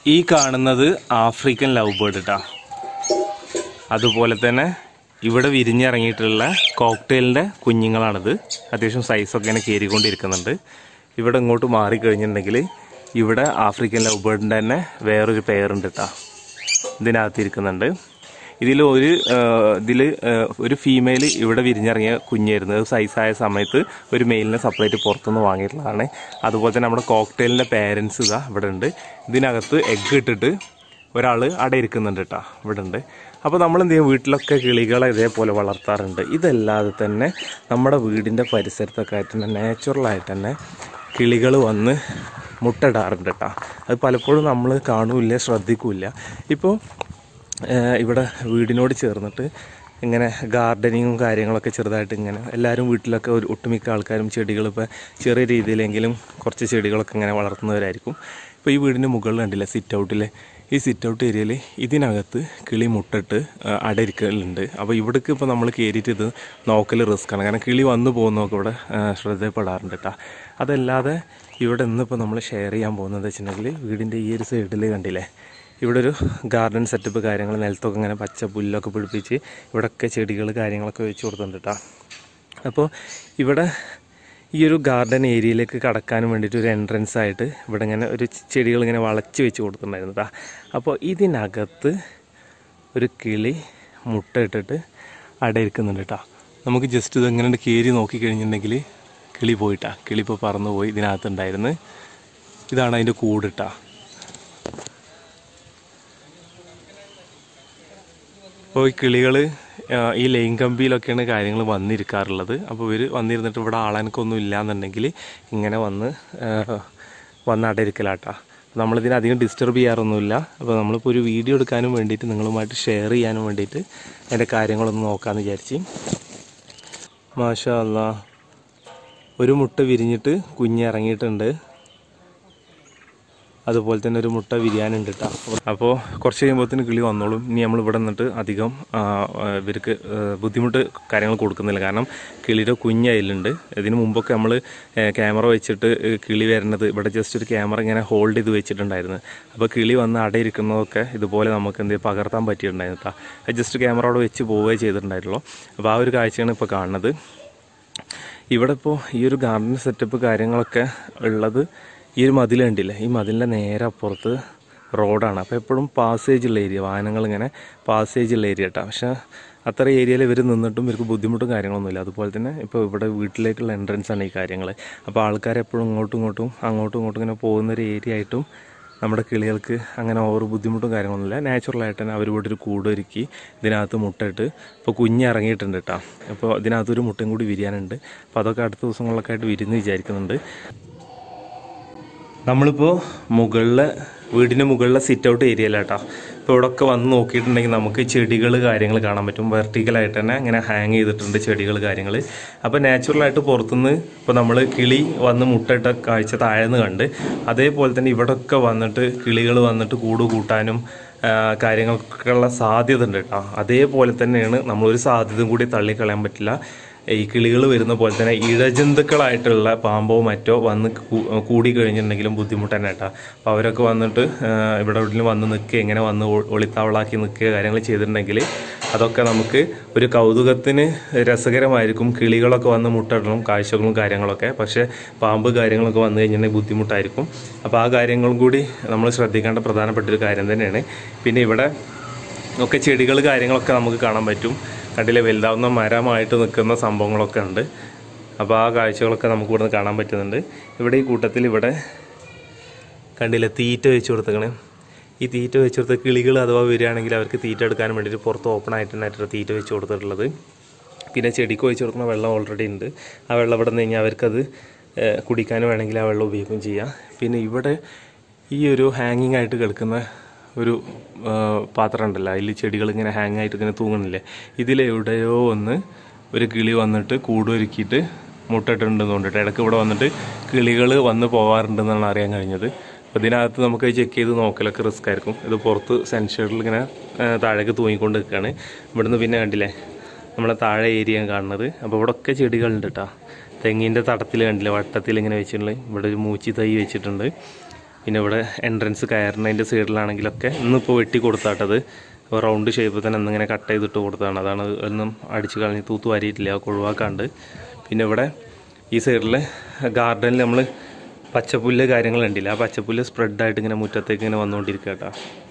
ഈ കാണുന്നത് African love bird കേട്ടോ അതുപോലെ തന്നെ ഇവിടെ വിരിഞ്ഞിറങ്ങിയിട്ടുള്ള കോക്ടെയിലിൻ്റെ കുഞ്ഞുങ്ങളാണിത് അത്യാവശ്യം സൈസൊക്കെ ഇങ്ങനെ കയറിക്കൊണ്ടിരിക്കുന്നുണ്ട് ഇവിടെ ഇങ്ങോട്ട് മാറിക്കഴിഞ്ഞിട്ടുണ്ടെങ്കിൽ ഇവിടെ ആഫ്രിക്കൻ ലവ് ബേർഡിൻ്റെ തന്നെ വേറൊരു പെയറുണ്ട് കേട്ടോ ഇതിനകത്ത് ഇരിക്കുന്നുണ്ട് ഇതിൽ ഒരു ഇതിൽ ഒരു ഫീമെയിൽ ഇവിടെ വിരിഞ്ഞിറങ്ങിയ കുഞ്ഞായിരുന്നു അത് സൈസായ സമയത്ത് ഒരു മെയിലിനെ സെപ്പറേറ്റ് പുറത്തുനിന്ന് വാങ്ങിയിട്ടുള്ളതാണ് അതുപോലെ തന്നെ നമ്മുടെ കോക്ടെയിലിൻ്റെ പേരൻസ് ഇതാ ഇവിടെ ഉണ്ട് ഇതിനകത്ത് എഗ്ഗ് ഇട്ടിട്ട് ഒരാൾ അവിടെ ഇരിക്കുന്നുണ്ട് കേട്ടോ ഇവിടെ ഉണ്ട് അപ്പോൾ നമ്മൾ എന്ത് ചെയ്യും വീട്ടിലൊക്കെ കിളികളെ ഇതേപോലെ വളർത്താറുണ്ട് ഇതല്ലാതെ തന്നെ നമ്മുടെ വീടിൻ്റെ പരിസരത്തൊക്കെ ആയിട്ട് തന്നെ നാച്ചുറലായിട്ട് തന്നെ കിളികൾ വന്ന് മുട്ടയിടാറുണ്ട് കേട്ടോ അത് പലപ്പോഴും നമ്മൾ കാണൂല്ല ശ്രദ്ധിക്കൂല ഇപ്പോൾ ഏഹ് ഇവിടെ വീടിനോട് ചേർന്നിട്ട് ഇങ്ങനെ ഗാർഡനിങ്ങും കാര്യങ്ങളൊക്കെ ചെറുതായിട്ട് ഇങ്ങനെ എല്ലാവരും വീട്ടിലൊക്കെ ഒരു ഒട്ടുമിക്ക ആൾക്കാരും ചെടികൾ ഇപ്പോൾ ചെറിയ രീതിയിലെങ്കിലും കുറച്ച് ചെടികളൊക്കെ ഇങ്ങനെ വളർത്തുന്നവരായിരിക്കും ഇപ്പോൾ ഈ വീടിൻ്റെ മുകളിൽ കണ്ടില്ല സിറ്റ് ഔട്ടിൽ ഈ സിറ്റ് ഔട്ട് ഏരിയയിൽ ഇതിനകത്ത് കിളി മുട്ടിട്ട് ആ, അടയിരിക്കലുണ്ട് അപ്പോൾ ഇവിടേക്ക് ഇപ്പോൾ നമ്മൾ കയറിയിട്ട് ഇത് നോക്കൽ റിസ്ക്കാണ് കാരണം കിളി വന്നു പോകുന്നതൊക്കെ ഇവിടെ ആ, ശ്രദ്ധപ്പെടാറുണ്ട് കേട്ടോ അതല്ലാതെ ഇവിടെ ഇന്നിപ്പോൾ നമ്മൾ ഷെയർ ചെയ്യാൻ പോകുന്നത് വെച്ചിട്ടുണ്ടെങ്കിൽ വീടിൻ്റെ ഈ ഒരു സൈഡിൽ കണ്ടില്ലേ ഇവിടെ ഒരു ഗാർഡൻ സെറ്റപ്പ് കാര്യങ്ങൾ നിലത്തൊക്കെ ഇങ്ങനെ പച്ച പുല്ലൊക്കെ പിടിപ്പിച്ച് ഇവിടെയൊക്കെ ചെടികൾ കാര്യങ്ങളൊക്കെ വെച്ച് കൊടുത്തിട്ടുണ്ട് കേട്ടോ അപ്പോൾ ഇവിടെ ഈ ഒരു ഗാർഡൻ ഏരിയയിലേക്ക് കടക്കാനും വേണ്ടിയിട്ട് ഒരു എൻട്രൻസ് ആയിട്ട് ഇവിടെ ഇങ്ങനെ ഒരു ചെടികൾ ഇങ്ങനെ വളച്ച് വെച്ച് കൊടുത്തിട്ടുണ്ടായിരുന്നു കേട്ടോ അപ്പോൾ ഇതിനകത്ത് ഒരു കിളി മുട്ട ഇട്ടിട്ട് അടയിരിക്കുന്നുണ്ട് കേട്ടോ നമുക്ക് ജസ്റ്റ് ഇത് എങ്ങനെ കയറി നോക്കി കഴിഞ്ഞിട്ടുണ്ടെങ്കിൽ കിളി പോയിട്ടാ കിളി ഇപ്പോൾ പറന്നു പോയി ഇതിനകത്തുണ്ടായിരുന്നു ഇതാണ് അതിൻ്റെ കൂടിട്ടാ അപ്പോൾ ഈ കിളികൾ ഈ ലൈൻ കമ്പിയിലൊക്കെയാണ് കാര്യങ്ങൾ വന്നിരിക്കാറുള്ളത് അപ്പോൾ ഇവർ വന്നിരുന്നിട്ട് ഇവിടെ ആളാനൊക്കൊന്നും ഇല്ലാന്നുണ്ടെങ്കിൽ ഇങ്ങനെ വന്ന് ആ, വന്ന് അടയിരിക്കലാട്ടാ നമ്മളിതിനെ അധികം ഡിസ്റ്റർബ് ചെയ്യാറൊന്നുമില്ല അപ്പോൾ നമ്മളിപ്പോൾ ഒരു വീഡിയോ എടുക്കാനും വേണ്ടിയിട്ട് നിങ്ങളുമായിട്ട് ഷെയർ ചെയ്യാനും വേണ്ടിയിട്ട് അതിൻ്റെ കാര്യങ്ങളൊന്ന് നോക്കാമെന്ന് വിചാരിച്ച് മാഷാ അല്ലാ ഒരു മുട്ട വിരിഞ്ഞിട്ട് കുഞ്ഞിറങ്ങിയിട്ടുണ്ട് അതുപോലെ തന്നെ ഒരു മുട്ട വിരിയാനുണ്ട് കേട്ടോ അപ്പോൾ കുറച്ച് കഴിയുമ്പോഴത്തേന് കിളി വന്നോളും ഇനി നമ്മൾ ഇവിടെ നിന്നിട്ട് അധികം ആ, ആ, ഇവർക്ക് ആ, ബുദ്ധിമുട്ട് കാര്യങ്ങൾ കൊടുക്കുന്നില്ല കാരണം കിളിയുടെ കുഞ്ഞ് അതിലുണ്ട് ഇതിന് മുമ്പൊക്കെ നമ്മൾ ക്യാമറ വെച്ചിട്ട് കിളി വരുന്നത് ഇവിടെ ജസ്റ്റ് ഒരു ക്യാമറ ഇങ്ങനെ ഹോൾഡ് ചെയ്ത് വെച്ചിട്ടുണ്ടായിരുന്നു അപ്പോൾ കിളി വന്ന് അടയിരിക്കുന്നതൊക്കെ ഇതുപോലെ നമുക്ക് എന്ത് ചെയ്യും പകർത്താൻ പറ്റിയിട്ടുണ്ടായിരുന്നു കേട്ടോ അത് ജസ്റ്റ് ക്യാമറ അവിടെ വെച്ച് പോവുകയേ ചെയ്തിട്ടുണ്ടായിട്ടുള്ളൂ അപ്പോൾ ആ ഒരു കാഴ്ചയാണ് ഇപ്പോൾ കാണുന്നത് ഇവിടെ ഇപ്പോൾ ഈ ഒരു ഗാർഡൻ സെറ്റപ്പ് കാര്യങ്ങളൊക്കെ ഉള്ളത് ഈ ഒരു മതിൽ കണ്ടില്ലേ ഈ മതിലിൻ്റെ നേരെ അപ്പുറത്ത് റോഡാണ് അപ്പോൾ എപ്പോഴും പാസേജ് ഉള്ള ഏരിയ വാഹനങ്ങൾ ഇങ്ങനെ പാസേജ് ഉള്ള ഏരിയ കേട്ടോ പക്ഷേ അത്ര ഏരിയയിൽ ഇവർ നിന്നിട്ടും ഇവർക്ക് ബുദ്ധിമുട്ടും കാര്യങ്ങളൊന്നുമില്ല അതുപോലെ തന്നെ ഇപ്പോൾ ഇവിടെ വീട്ടിലേക്കുള്ള എൻട്രൻസ് ആണ് ഈ കാര്യങ്ങൾ അപ്പോൾ ആൾക്കാർ എപ്പോഴും ഇങ്ങോട്ടും ഇങ്ങോട്ടും അങ്ങോട്ടും ഇങ്ങോട്ടും ഇങ്ങനെ പോകുന്ന ഒരു ഏരിയ ആയിട്ടും നമ്മുടെ കിളികൾക്ക് അങ്ങനെ ഓവർ ബുദ്ധിമുട്ടും കാര്യങ്ങളൊന്നുമില്ല നാച്ചുറലായിട്ട് തന്നെ അവർ ഇവിടെ ഒരു കൂട് ഒരുക്കി ഇതിനകത്ത് മുട്ടയിട്ട് ഇപ്പോൾ കുഞ്ഞ് ഇറങ്ങിയിട്ടുണ്ട് കേട്ടോ അപ്പോൾ ഇതിനകത്തൊരു മുട്ടയും കൂടി വിരിയാനുണ്ട് അപ്പോൾ അതൊക്കെ അടുത്ത ദിവസങ്ങളിലൊക്കെ ആയിട്ട് വിരിന്ന് വിചാരിക്കുന്നുണ്ട് നമ്മളിപ്പോൾ മുകളിലെ വീടിൻ്റെ മുകളിലെ സിറ്റ് ഔട്ട് ഏരിയയിലാട്ടോ ഇപ്പോൾ ഇവിടെ ഒക്കെ വന്ന് നോക്കിയിട്ടുണ്ടെങ്കിൽ നമുക്ക് ചെടികൾ കാര്യങ്ങൾ കാണാൻ പറ്റും വെർട്ടിക്കലായിട്ട് തന്നെ ഇങ്ങനെ ഹാങ് ചെയ്തിട്ടുണ്ട് ചെടികൾ കാര്യങ്ങൾ അപ്പോൾ നാച്ചുറലായിട്ട് പുറത്തുനിന്ന് ഇപ്പോൾ നമ്മൾ കിളി വന്ന് മുട്ടയിട്ട കാഴ്ച താഴെന്ന് കണ്ട് അതേപോലെ തന്നെ ഇവിടെയൊക്കെ വന്നിട്ട് കിളികൾ വന്നിട്ട് കൂട് കൂട്ടാനും ആ, കാര്യങ്ങൾക്കുള്ള സാധ്യത ഉണ്ട് കേട്ടോ അതേപോലെ തന്നെയാണ് നമ്മളൊരു സാധ്യതയും കൂടി തള്ളിക്കളയാൻ പറ്റില്ല ഈ കിളികൾ വരുന്ന പോലെ തന്നെ ഇഴജന്തുക്കളായിട്ടുള്ള പാമ്പോ മറ്റോ വന്ന് കൂ- കൂടി കഴിഞ്ഞിട്ടുണ്ടെങ്കിലും ബുദ്ധിമുട്ട് തന്നെ കേട്ടോ അപ്പോൾ അവരൊക്കെ വന്നിട്ട് ആ, ഇവിടെ എവിടെയെങ്കിലും വന്ന് നിൽക്കുക ഇങ്ങനെ വന്ന് ഒ- ഒളിത്താവളാക്കി നിൽക്കുക കാര്യങ്ങൾ ചെയ്തിട്ടുണ്ടെങ്കിൽ അതൊക്കെ നമുക്ക് ഒരു കൗതുകത്തിന് രസകരമായിരിക്കും കിളികളൊക്കെ വന്ന് മുട്ടയിടണം കാഴ്ചകളും കാര്യങ്ങളൊക്കെ പക്ഷേ പാമ്പ് കാര്യങ്ങളൊക്കെ വന്നു കഴിഞ്ഞിട്ടുണ്ടെങ്കിൽ ബുദ്ധിമുട്ടായിരിക്കും അപ്പോൾ ആ കാര്യങ്ങളും കൂടി നമ്മൾ ശ്രദ്ധിക്കേണ്ട പ്രധാനപ്പെട്ട ഒരു കാര്യം തന്നെയാണ് പിന്നെ ഇവിടെ ഒക്കെ ചെടികൾ കാര്യങ്ങളൊക്കെ നമുക്ക് കാണാൻ പറ്റും കണ്ടിലെ വലുതാവുന്ന മരമായിട്ട് നിൽക്കുന്ന സംഭവങ്ങളൊക്കെ ഉണ്ട് അപ്പോൾ ആ കാഴ്ചകളൊക്കെ നമുക്ക് ഇവിടുന്ന് കാണാൻ പറ്റുന്നുണ്ട് ഇവിടെ ഈ കൂട്ടത്തിൽ ഇവിടെ കണ്ടില്ലേ തീറ്റ വെച്ച് കൊടുത്തേക്കണേ ഈ തീറ്റ വെച്ച് കൊടുത്ത കിളികൾ അഥവാ വരികയാണെങ്കിൽ അവർക്ക് തീറ്റ എടുക്കാൻ വേണ്ടിയിട്ട് പുറത്ത് ഓപ്പൺ ആയിട്ട് തന്നെയായിട്ട് തീറ്റ വെച്ച് കൊടുത്തിട്ടുള്ളത് പിന്നെ ചെടിക്ക് ഒഴിച്ച് കൊടുക്കുന്ന വെള്ളം ഓൾറെഡി ഉണ്ട് ആ വെള്ളം ഇവിടെ നിന്ന് കഴിഞ്ഞാൽ അവർക്കത് ഏഹ്, കുടിക്കാൻ വേണമെങ്കിൽ ആ വെള്ളം ഉപയോഗിക്കുകയും ചെയ്യാം പിന്നെ ഇവിടെ ഈ ഒരു ഹാങ്ങിങ് ആയിട്ട് കിടക്കുന്ന ഒരു ആ, പാത്രം ഉണ്ടല്ലോ അതിൽ ചെടികൾ ഇങ്ങനെ ഹാങ് ആയിട്ട് ഇങ്ങനെ തൂങ്ങുന്നില്ലേ ഇതിലെവിടെയോ ഒന്ന് ഒരു കിളി വന്നിട്ട് കൂടൊരുക്കിയിട്ട് മുട്ടിട്ടുണ്ടെന്ന് തോന്നിട്ട് ഇടയ്ക്ക് ഇവിടെ വന്നിട്ട് കിളികൾ വന്ന് പോകാറുണ്ടെന്നാണ് അറിയാൻ കഴിഞ്ഞത് അപ്പോൾ ഇതിനകത്ത് നമുക്ക് ചെക്ക് ചെയ്ത് നോക്കലൊക്കെ റിസ്ക് ആയിരിക്കും ഇത് പുറത്ത് സെൻഷറിൽ ഇങ്ങനെ ആ, താഴേക്ക് തൂങ്ങിക്കൊണ്ട് നിൽക്കുകയാണ് ഇവിടുന്ന് പിന്നെ കണ്ടില്ലേ നമ്മളെ താഴെ ഏരിയ കാണുന്നത് അപ്പോൾ ഇവിടെ ഒക്കെ ചെടികളുണ്ട് കേട്ടോ തെങ്ങിൻ്റെ തടത്തിൽ കണ്ടില്ലേ വട്ടത്തിൽ ഇങ്ങനെ വെച്ചിട്ടുണ്ട് ഇവിടെ ഒരു മൂച്ചി തൈ വെച്ചിട്ടുണ്ട് പിന്നെ ഇവിടെ എൻട്രൻസ് കയറുന്നതിൻ്റെ സൈഡിലാണെങ്കിലൊക്കെ ഇന്നിപ്പോൾ വെട്ടി കൊടുത്താട്ടത് റൗണ്ട് ഷേപ്പ് തന്നെ ഇന്നിങ്ങനെ കട്ട് ചെയ്തിട്ട് കൊടുത്തതാണ് അതാണ് ഒന്നും അടിച്ച് കളഞ്ഞ് തൂത്ത് വാരിയിട്ടില്ല അതൊക്കെ ഒഴിവാക്കാണ്ട് പിന്നെ ഇവിടെ ഈ സൈഡിൽ ഗാർഡനിൽ നമ്മൾ പച്ചപ്പുല്ല് കാര്യങ്ങളുണ്ടില്ല ആ പച്ചപ്പുല്ല് സ്പ്രെഡായിട്ട് ഇങ്ങനെ മുറ്റത്തേക്ക് ഇങ്ങനെ വന്നുകൊണ്ടിരിക്കുക കേട്ടോ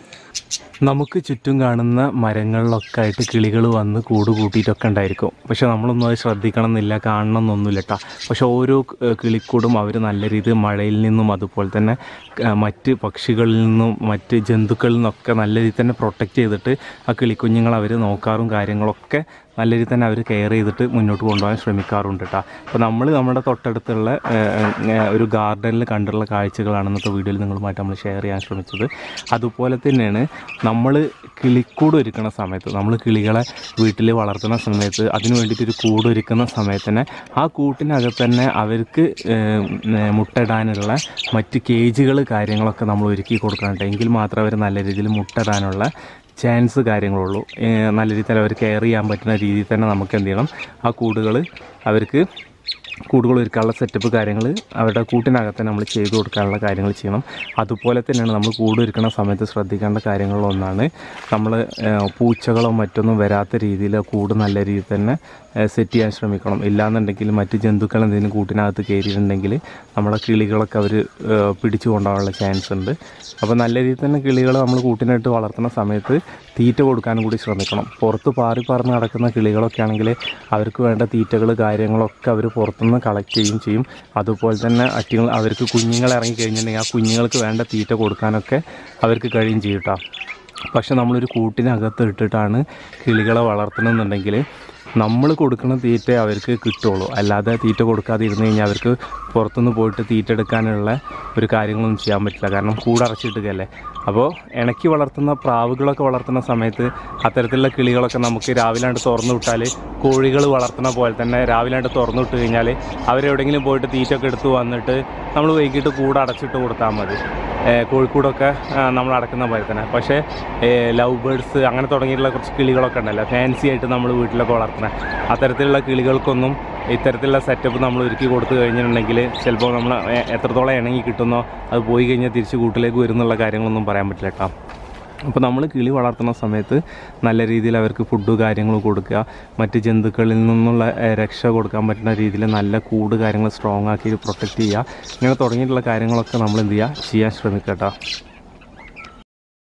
നമുക്ക് ചുറ്റും കാണുന്ന മരങ്ങളിലൊക്കെ ആയിട്ട് കിളികൾ വന്ന് കൂട് കൂട്ടിയിട്ടൊക്കെ ഉണ്ടായിരിക്കും പക്ഷെ നമ്മളൊന്നും അത് ശ്രദ്ധിക്കണം എന്നില്ല കാണണം എന്നൊന്നുമില്ല കേട്ടോ പക്ഷെ ഓരോ ഏഹ്, കിളിക്കൂടും അവർ നല്ല രീതിയിൽ മഴയിൽ നിന്നും അതുപോലെ തന്നെ ഏഹ്, മറ്റ് പക്ഷികളിൽ നിന്നും മറ്റ് ജന്തുക്കളിൽ നിന്നൊക്കെ നല്ല രീതിയിൽ തന്നെ പ്രൊട്ടക്റ്റ് ചെയ്തിട്ട് ആ കിളിക്കുഞ്ഞുങ്ങൾ അവർ നോക്കാറും കാര്യങ്ങളൊക്കെ നല്ല രീതിയിൽ തന്നെ അവർ കെയർ ചെയ്തിട്ട് മുന്നോട്ട് കൊണ്ടുപോകാൻ ശ്രമിക്കാറുണ്ട് കേട്ടോ അപ്പോൾ നമ്മൾ നമ്മുടെ തൊട്ടടുത്തുള്ള ഏഹ്, ഏഹ്, ഒരു ഗാർഡനിൽ കണ്ടുള്ള കാഴ്ചകളാണ് ഇന്നത്തെ വീഡിയോയിൽ നിങ്ങളുമായിട്ട് നമ്മൾ ഷെയർ ചെയ്യാൻ ശ്രമിച്ചത് അതുപോലെ തന്നെയാണ് നമ്മൾ കിളിക്കൂട് ഒരുക്കുന്ന സമയത്ത് നമ്മൾ കിളികളെ വീട്ടിൽ വളർത്തുന്ന സമയത്ത് അതിന് വേണ്ടിയിട്ട് ഒരു കൂട് ഒരുക്കുന്ന സമയത്ത് തന്നെ ആ കൂട്ടിനകത്ത് തന്നെ അവർക്ക് ഏഹ്, ഏഹ്, മുട്ടയിടാനുള്ള മറ്റ് കേജുകൾ കാര്യങ്ങളൊക്കെ നമ്മൾ ഒരുക്കി കൊടുക്കണം എങ്കിൽ മാത്രമേ അവർ നല്ല രീതിയിൽ മുട്ടയിടാനുള്ള ചാൻസ് കാര്യങ്ങളുള്ളൂ ഏഹ് നല്ല രീതിയിൽ അവർ കെയർ ചെയ്യാൻ പറ്റുന്ന രീതിയിൽ തന്നെ നമുക്ക് എന്ത് ചെയ്യണം ആ കൂടുകൾ അവർക്ക് കൂടുകൾ ഒരുക്കാനുള്ള സെറ്റപ്പ് കാര്യങ്ങൾ അവരുടെ കൂട്ടിനകത്ത് നമ്മൾ ചെയ്തു കൊടുക്കാനുള്ള കാര്യങ്ങൾ ചെയ്യണം അതുപോലെ തന്നെയാണ് നമ്മൾ കൂട് ഒരുക്കുന്ന സമയത്ത് ശ്രദ്ധിക്കേണ്ട കാര്യങ്ങളിലൊന്നാണ് നമ്മൾ ഏഹ്, പൂച്ചകളോ മറ്റൊന്നും വരാത്ത രീതിയിൽ ആ കൂട് നല്ല രീതിയിൽ തന്നെ സെറ്റ് ചെയ്യാൻ ശ്രമിക്കണം ഇല്ലാന്നുണ്ടെങ്കിൽ മറ്റ് ജന്തുക്കൾ എന്തെങ്കിലും കൂട്ടിനകത്ത് കയറിയിട്ടുണ്ടെങ്കിൽ നമ്മുടെ കിളികളൊക്കെ അവർ പിടിച്ചു കൊണ്ടുപോകാനുള്ള ചാൻസ് ഉണ്ട് അപ്പോൾ നല്ല രീതിയിൽ തന്നെ കിളികൾ നമ്മൾ കൂട്ടിനായിട്ട് വളർത്തുന്ന സമയത്ത് തീറ്റ കൊടുക്കാനും കൂടി ശ്രമിക്കണം പുറത്ത് പാറി പറന്ന് നടക്കുന്ന കിളികളൊക്കെ ആണെങ്കിൽ അവർക്ക് വേണ്ട തീറ്റകൾ കാര്യങ്ങളൊക്കെ അവർ പുറത്തുനിന്ന് കളക്ട് ചെയ്യുകയും ചെയ്യും അതുപോലെ തന്നെ അറ്റിങ്ങൾ അവർക്ക് കുഞ്ഞുങ്ങൾ ഇറങ്ങി കഴിഞ്ഞിട്ടുണ്ടെങ്കിൽ ആ കുഞ്ഞുങ്ങൾക്ക് വേണ്ട തീറ്റ കൊടുക്കാനൊക്കെ അവർക്ക് കഴിയും ചെയ്യും കേട്ടോ പക്ഷെ നമ്മളൊരു കൂട്ടിനകത്ത് ഇട്ടിട്ടാണ് കിളികളെ വളർത്തണമെന്നുണ്ടെങ്കിൽ നമ്മൾ കൊടുക്കുന്ന തീറ്റ അവർക്ക് കിട്ടുള്ളൂ അല്ലാതെ തീറ്റ കൊടുക്കാതെ ഇരുന്ന് കഴിഞ്ഞാൽ അവർക്ക് പുറത്തുനിന്ന് പോയിട്ട് തീറ്റ എടുക്കാനുള്ള ഒരു കാര്യങ്ങളൊന്നും ചെയ്യാൻ പറ്റില്ല കാരണം കൂടടച്ചിട്ടുകയല്ലേ അപ്പോൾ ഇണക്കി വളർത്തുന്ന പ്രാവുകളൊക്കെ വളർത്തുന്ന സമയത്ത് അത്തരത്തിലുള്ള കിളികളൊക്കെ നമുക്ക് രാവിലെ തുറന്നു വിട്ടാൽ കോഴികൾ വളർത്തുന്ന പോലെ തന്നെ രാവിലെ തുറന്നു വിട്ട് കഴിഞ്ഞാൽ അവരെവിടെയെങ്കിലും പോയിട്ട് തീറ്റയൊക്കെ എടുത്ത് വന്നിട്ട് നമ്മൾ വൈകിട്ട് കൂട് അടച്ചിട്ട് കൊടുത്താൽ മതി ഏഹ് കോഴിക്കൂടൊക്കെ ആ, നമ്മൾ അടക്കുന്ന പോലെ തന്നെ പക്ഷേ ലവ് ബേഡ്സ് അങ്ങനെ തുടങ്ങിയിട്ടുള്ള കുറച്ച് കിളികളൊക്കെ ഉണ്ടല്ലോ ഫാൻസി ആയിട്ട് നമ്മൾ വീട്ടിലൊക്കെ വളർത്തുന്ന അത്തരത്തിലുള്ള കിളികൾക്കൊന്നും ഇത്തരത്തിലുള്ള സെറ്റപ്പ് നമ്മൾ ഒരുക്കി കൊടുത്തു കഴിഞ്ഞിട്ടുണ്ടെങ്കിൽ ചിലപ്പോൾ നമ്മൾ എ- എത്രത്തോളം ഇണങ്ങി കിട്ടുന്നോ അത് പോയി കഴിഞ്ഞാൽ തിരിച്ച് കൂട്ടിലേക്ക് വരുന്നുള്ള കാര്യങ്ങളൊന്നും പറയാൻ പറ്റില്ല കേട്ടോ അപ്പോൾ നമ്മൾ കിളി വളർത്തുന്ന സമയത്ത് നല്ല രീതിയിൽ അവർക്ക് ഫുഡ് കാര്യങ്ങൾ കൊടുക്കുക മറ്റ് ജന്തുക്കളിൽ നിന്നുള്ള ഏഹ്, രക്ഷ കൊടുക്കാൻ പറ്റുന്ന രീതിയിൽ നല്ല കൂട് കാര്യങ്ങൾ സ്ട്രോങ് ആക്കി പ്രൊട്ടക്റ്റ് ചെയ്യുക ഇങ്ങനെ തുടങ്ങിയിട്ടുള്ള കാര്യങ്ങളൊക്കെ നമ്മൾ എന്ത് ചെയ്യുക ചെയ്യാൻ ശ്രമിക്കുക കേട്ടോ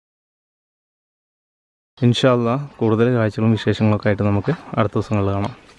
ഇൻഷാല്ല കൂടുതൽ കാഴ്ചകളും വിശേഷങ്ങളൊക്കെ ആയിട്ട് നമുക്ക് അടുത്ത ദിവസങ്ങളിൽ കാണാം